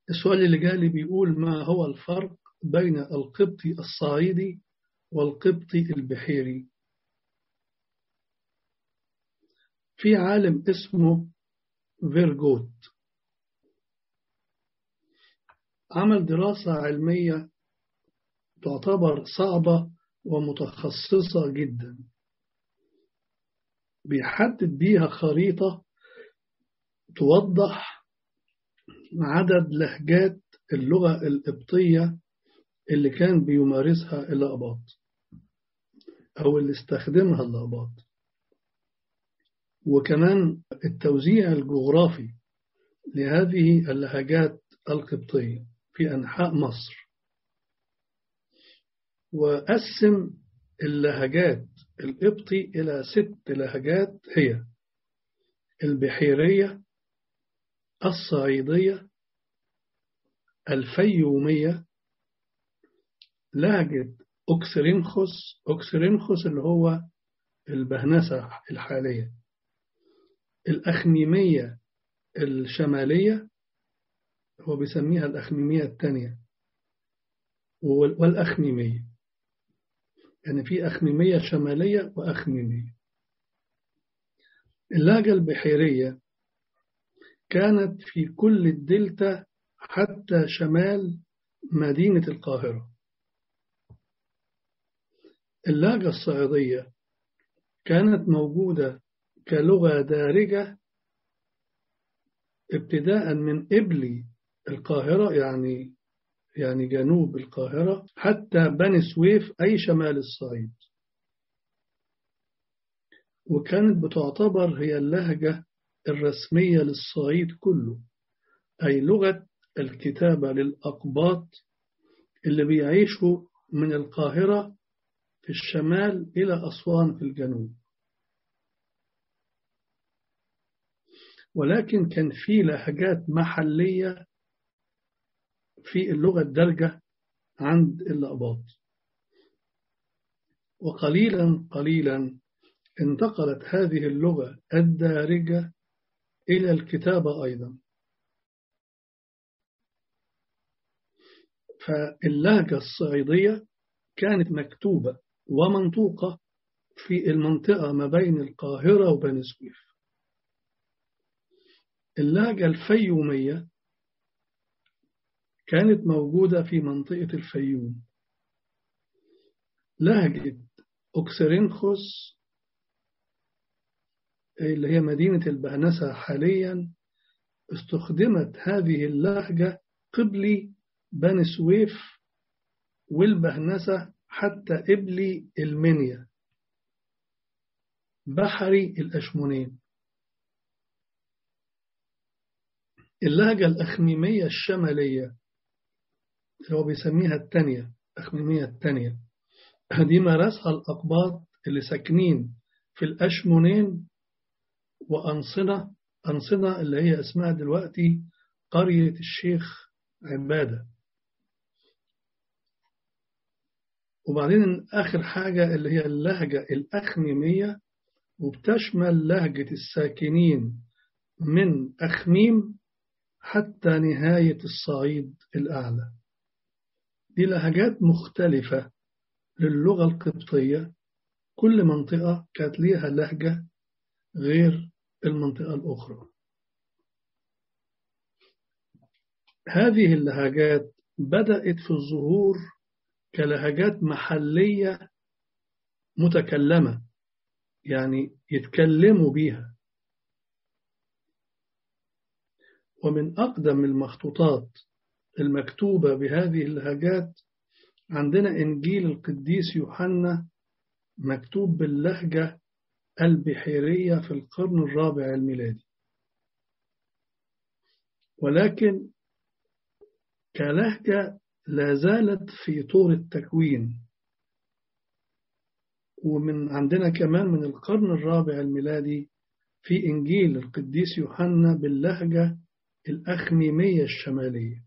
السؤال اللي جالي بيقول ما هو الفرق بين القبطي الصعيدي والقبطي البحيري في عالم اسمه فيرجوت عمل دراسة علمية تعتبر صعبة ومتخصصة جدا بيحدد بيها خريطة توضح عدد لهجات اللغة القبطية اللي كان بيمارسها الأقباط أو اللي استخدمها الأقباط وكمان التوزيع الجغرافي لهذه اللهجات القبطية في أنحاء مصر وقسم اللهجات القبطي إلى ست لهجات هي البحيرية الصعيدية الفيومية لهجة أكسرينخوس أكسرينخوس اللي هو البهنسة الحالية الأخميمية الشمالية هو بيسميها الأخميمية الثانية والأخميمية يعني في أخميمية شمالية وأخميمية اللهجة البحيرية كانت في كل الدلتا حتى شمال مدينة القاهرة اللهجة الصعيدية كانت موجودة كلغة دارجة ابتداء من إبلي القاهرة يعني يعني جنوب القاهرة حتى بني سويف أي شمال الصعيد وكانت بتعتبر هي اللهجة الرسمية للصعيد كله أي لغة الكتابة للأقباط اللي بيعيشوا من القاهرة في الشمال إلى أسوان في الجنوب ولكن كان في لهجات محلية في اللغة الدارجة عند الأقباط وقليلا قليلا انتقلت هذه اللغة الدارجة إلى الكتابة أيضا فاللهجة الصعيدية كانت مكتوبة ومنطوقة في المنطقة ما بين القاهرة وبني سويف اللهجة الفيومية كانت موجودة في منطقة الفيوم لهجة أكسرينخوس اللي هي مدينة البهنسة حاليا استخدمت هذه اللهجة قبلي بني سويف والبهنسة حتى إبلي المنيا بحري الأشمونين اللهجة الأخميمية الشمالية اللي هو بيسميها التانية أخميمية التانية دي مارسها الأقباط اللي ساكنين في الأشمونين وأنصنة أنصنة اللي هي اسمها دلوقتي قرية الشيخ عبادة وبعدين آخر حاجة اللي هي اللهجة الأخميمية وبتشمل لهجة الساكنين من أخميم حتى نهاية الصعيد الأعلى دي لهجات مختلفة للغة القبطية كل منطقة كانت ليها لهجة غير المنطقة الأخرى هذه اللهجات بدأت في الظهور كلهجات محلية متكلمة يعني يتكلموا بيها ومن أقدم المخطوطات المكتوبة بهذه اللهجات عندنا إنجيل القديس يوحنا مكتوب باللهجة البحيرية في القرن الرابع الميلادي ولكن كلهجة لا زالت في طور التكوين ومن عندنا كمان من القرن الرابع الميلادي في إنجيل القديس يوحنا باللهجة الأخميمية الشمالية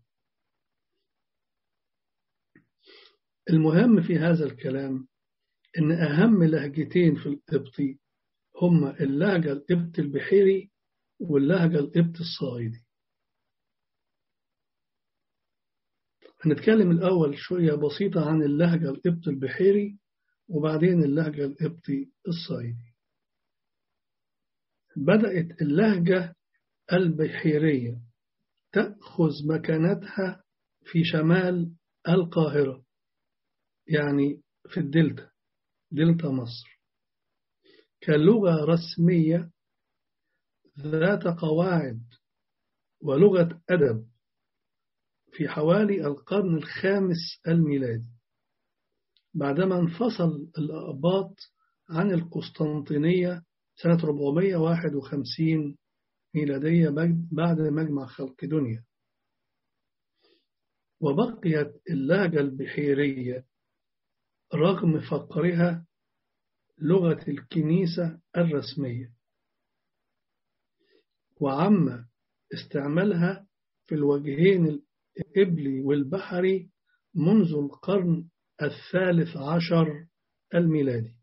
المهم في هذا الكلام إن أهم لهجتين في القبطي هما اللهجة القبط البحيري واللهجة القبط الصعيدي هنتكلم الأول شوية بسيطة عن اللهجة القبط البحيري وبعدين اللهجة القبطي الصعيدي بدأت اللهجة البحيرية تأخذ مكانتها في شمال القاهرة يعني في الدلتا دلتا مصر كلغة رسمية ذات قواعد ولغة أدب في حوالي القرن الخامس الميلادي بعدما انفصل الأقباط عن القسطنطينية سنة 451 ميلادية بعد مجمع خلق دنيا وبقيت اللهجة البحيرية رغم فقرها لغة الكنيسة الرسمية وعم استعمالها في الوجهين الإبلي والبحري منذ القرن الثالث عشر الميلادي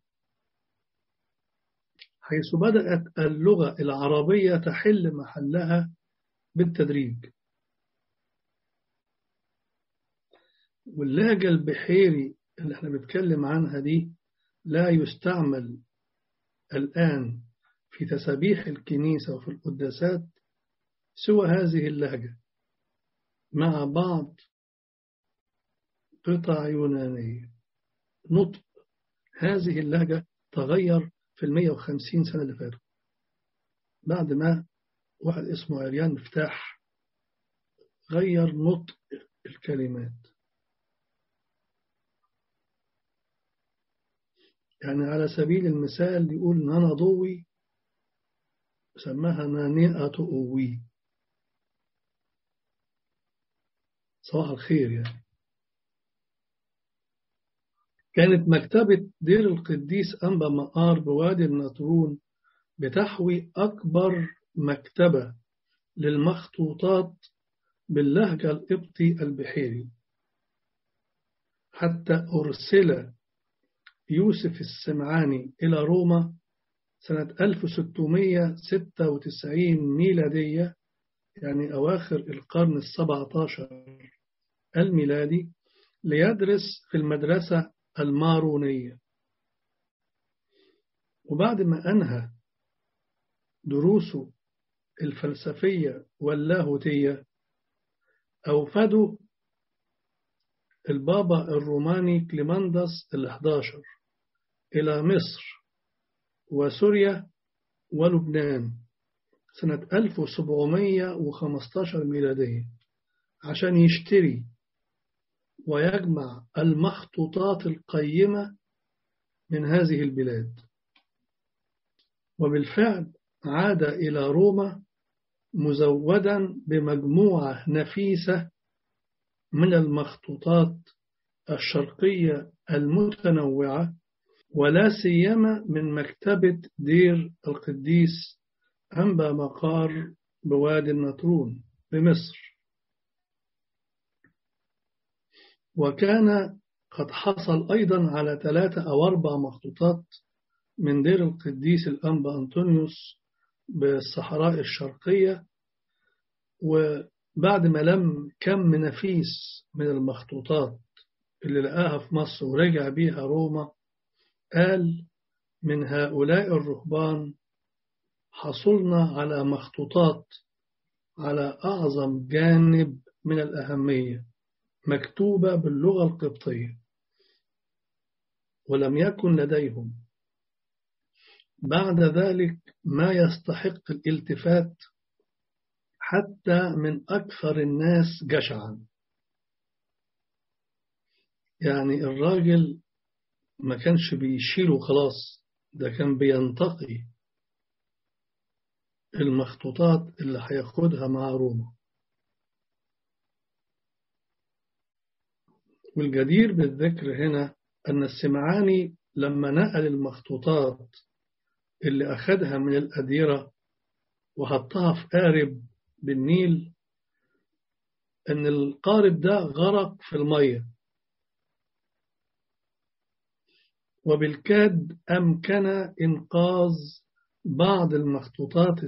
حيث بدأت اللغة العربية تحل محلها بالتدريج واللهجة البحيري اللي احنا بنتكلم عنها دي لا يستعمل الآن في تسابيح الكنيسة وفي القداسات سوى هذه اللهجة مع بعض قطع يونانية نطق هذه اللهجة تغير في المية وخمسين سنة اللي فاتوا بعد ما واحد اسمه عريان مفتاح غير نطق الكلمات يعني على سبيل المثال يقول نانا ضوي سماها نانئة أوي صباح الخير يعني كانت مكتبة دير القديس أنبا مقار بوادي النطرون بتحوي أكبر مكتبة للمخطوطات باللهجة القبطي البحيري حتى أرسل يوسف السمعاني إلى روما سنة 1696 ميلادية يعني أواخر القرن السبعة عشر الميلادي ليدرس في المدرسة المارونية وبعد ما أنهى دروسه الفلسفية واللاهوتية أوفده البابا الروماني كليماندس الأحداشر إلى مصر وسوريا ولبنان سنة 1715 ميلادية عشان يشتري ويجمع المخطوطات القيمة من هذه البلاد وبالفعل عاد إلى روما مزودا بمجموعة نفيسة من المخطوطات الشرقية المتنوعة ولا سيما من مكتبة دير القديس أنبا مقار بوادي النطرون بمصر وكان قد حصل أيضا على ثلاثة أو أربع مخطوطات من دير القديس الأنبا أنطونيوس بالصحراء الشرقية وبعد ما لم كم نفيس من المخطوطات اللي لقاها في مصر ورجع بيها روما قال من هؤلاء الرهبان حصلنا على مخطوطات على أعظم جانب من الأهمية مكتوبة باللغة القبطية ولم يكن لديهم بعد ذلك ما يستحق الالتفات حتى من أكثر الناس جشعا يعني الراجل ما كانش بيشيله خلاص ده كان بينتقي المخطوطات اللي هياخدها مع روما والجدير بالذكر هنا أن السمعاني لما نقل المخطوطات اللي أخدها من الأديرة وحطها في قارب بالنيل أن القارب ده غرق في المية وبالكاد أمكن إنقاذ بعض المخطوطات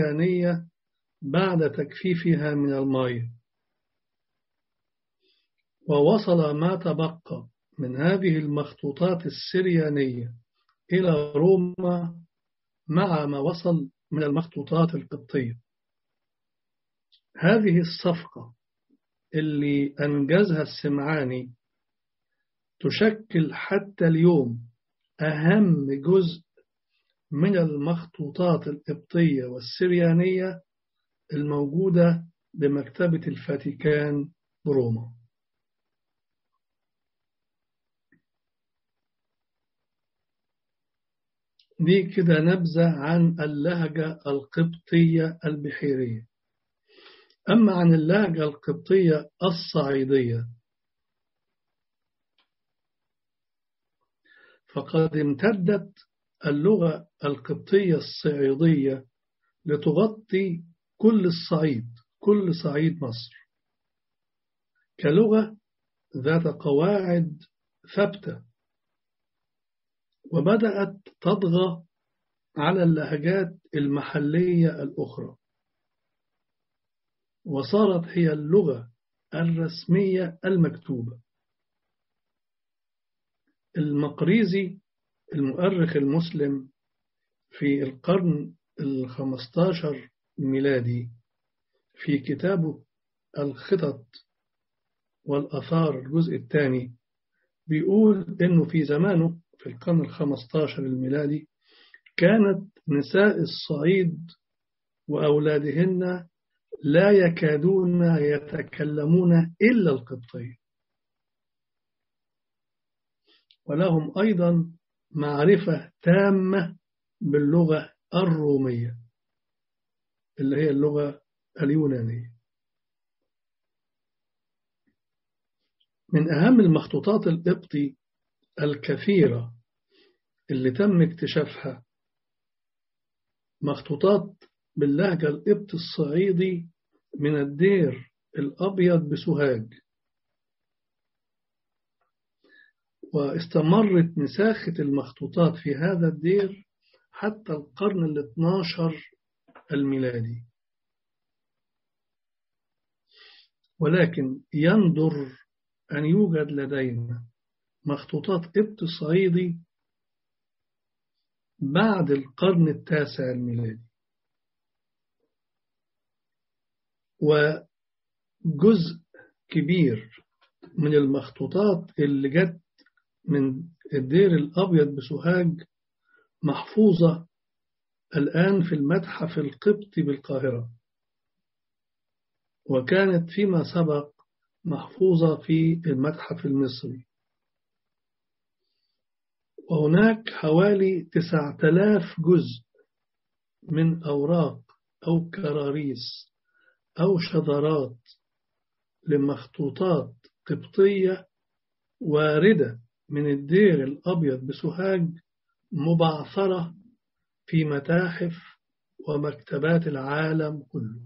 السريانية بعد تجفيفها من المية ووصل ما تبقى من هذه المخطوطات السريانية إلى روما مع ما وصل من المخطوطات القبطية هذه الصفقة اللي أنجزها السمعاني تشكل حتى اليوم أهم جزء من المخطوطات القبطية والسريانية الموجودة بمكتبة الفاتيكان بروما دي كده نبذة عن اللهجة القبطية البحيرية أما عن اللهجة القبطية الصعيدية فقد امتدت اللغة القبطية الصعيدية لتغطي كل الصعيد كل صعيد مصر كلغة ذات قواعد ثابتة وبدأت تطغى على اللهجات المحلية الأخرى وصارت هي اللغة الرسمية المكتوبة المقريزي المؤرخ المسلم في القرن الخمستاشر ميلادي في كتابه الخطط والأثار الجزء الثاني بيقول إنه في زمانه في القرن الخمستاشر الميلادي كانت نساء الصعيد وأولادهن لا يكادون يتكلمون إلا القبطية ولهم أيضا معرفة تامة باللغة الرومية اللي هي اللغة اليونانية من أهم المخطوطات القبطي الكثيرة اللي تم اكتشافها مخطوطات باللهجة القبط الصعيدي من الدير الأبيض بسوهاج واستمرت نساخة المخطوطات في هذا الدير حتى القرن الاثناشر الميلادي ولكن يندر أن يوجد لدينا مخطوطات قبط صعيدي بعد القرن التاسع الميلادي وجزء كبير من المخطوطات اللي جت من الدير الأبيض بسوهاج محفوظة الآن في المتحف القبطي بالقاهرة وكانت فيما سبق محفوظة في المتحف المصري وهناك حوالي تسعة آلاف جزء من أوراق أو كراريس أو شذرات لمخطوطات قبطية واردة من الدير الأبيض بسوهاج مبعثرة في متاحف ومكتبات العالم كله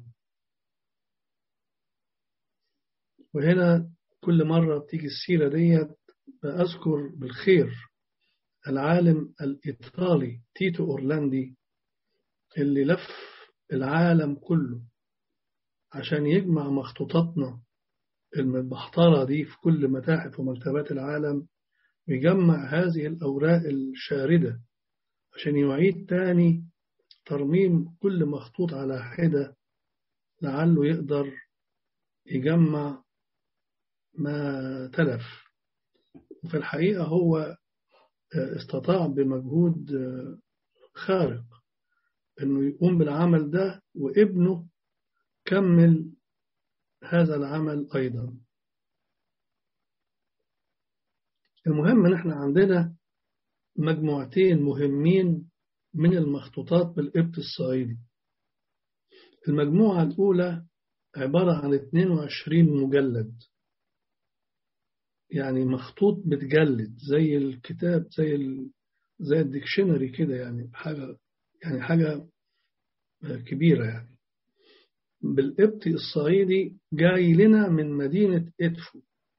وهنا كل مرة بتيجي السيرة ديت بأذكر بالخير العالم الإيطالي تيتو أورلاندي اللي لف العالم كله عشان يجمع مخطوطاتنا المتبحترة دي في كل متاحف ومكتبات العالم ويجمع هذه الأوراق الشاردة عشان يعيد تاني ترميم كل مخطوط على حدة لعله يقدر يجمع ما تلف وفي الحقيقة هو استطاع بمجهود خارق انه يقوم بالعمل ده وابنه كمل هذا العمل ايضا المهم ان احنا عندنا مجموعتين مهمين من المخطوطات بالقبط الصعيدي المجموعة الأولى عبارة عن 22 مجلد يعني مخطوط متجلد زي الكتاب زي ال... زي الديكشنري كده يعني حاجة يعني حاجة كبيرة يعني بالقبط الصعيدي جاي لنا من مدينة إدفو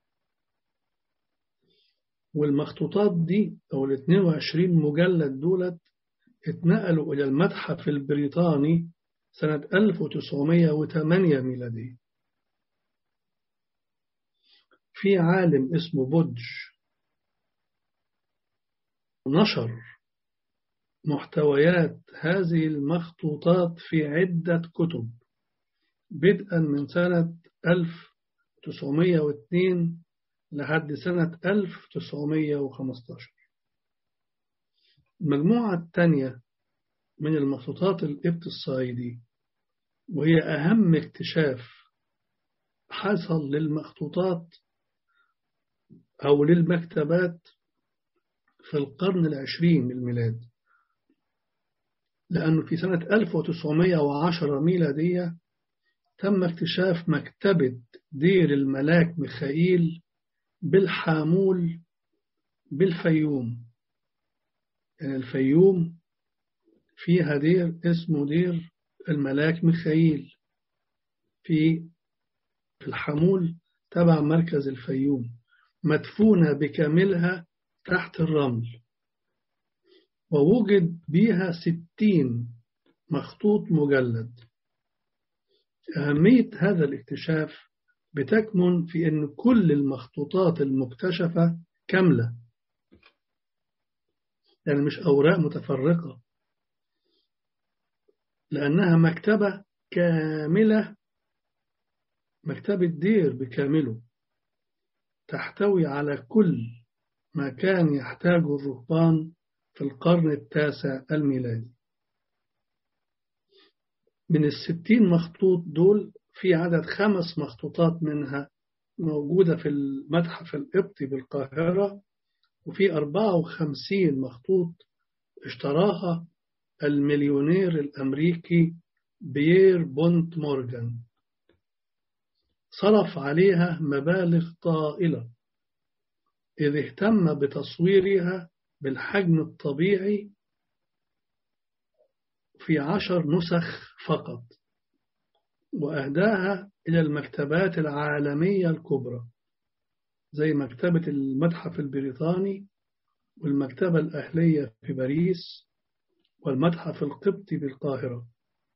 والمخطوطات دي أو ال 22 مجلد دولت اتنقلوا إلى المتحف البريطاني سنة 1908 ميلادية في عالم اسمه بودج نشر محتويات هذه المخطوطات في عدة كتب بدءا من سنة 1902 لحد سنة 1915 المجموعة الثانية من المخطوطات القبط الصعيدي وهي أهم اكتشاف حصل للمخطوطات أو للمكتبات في القرن العشرين الميلاد لأنه في سنة 1910 ميلادية تم اكتشاف مكتبة دير الملاك ميخائيل بالحامول بالفيوم يعني الفيوم فيها دير اسمه دير الملاك ميخائيل في في الحمول تبع مركز الفيوم مدفونة بكاملها تحت الرمل ووجد بها ستين مخطوط مجلد أهمية هذا الاكتشاف بتكمن في أن كل المخطوطات المكتشفة كاملة يعني مش أوراق متفرقة لأنها مكتبة كاملة مكتبة دير بكامله تحتوي على كل ما كان يحتاجه الرهبان في القرن التاسع الميلادي من الستين مخطوط دول في عدد خمس مخطوطات منها موجودة في المتحف القبطي بالقاهرة وفي 54 مخطوط اشتراها المليونير الأمريكي بيير بونت مورجان صرف عليها مبالغ طائلة إذ اهتم بتصويرها بالحجم الطبيعي في عشر نسخ فقط وأهداها إلى المكتبات العالمية الكبرى زي مكتبة المتحف البريطاني والمكتبة الأهلية في باريس والمتحف القبطي بالقاهرة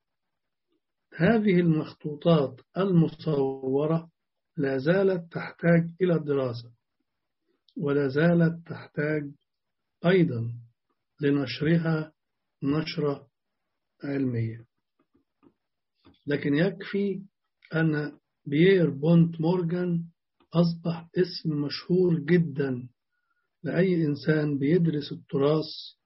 هذه المخطوطات المصورة لا زالت تحتاج إلى الدراسة ولا زالت تحتاج أيضا لنشرها نشرة علمية لكن يكفي أن بيير بونت مورغان أصبح اسم مشهور جدا لأي إنسان بيدرس التراث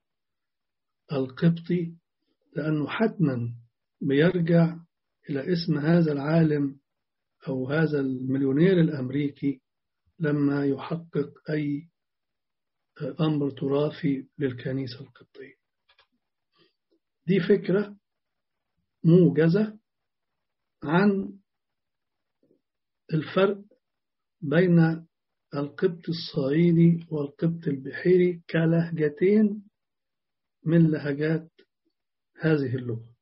القبطي لأنه حتما بيرجع إلى اسم هذا العالم أو هذا المليونير الأمريكي لما يحقق أي أمر تراثي للكنيسة القبطية دي فكرة موجزة عن الفرق بين القبط الصعيدي والقبط البحيري كلهجتين من لهجات هذه اللغة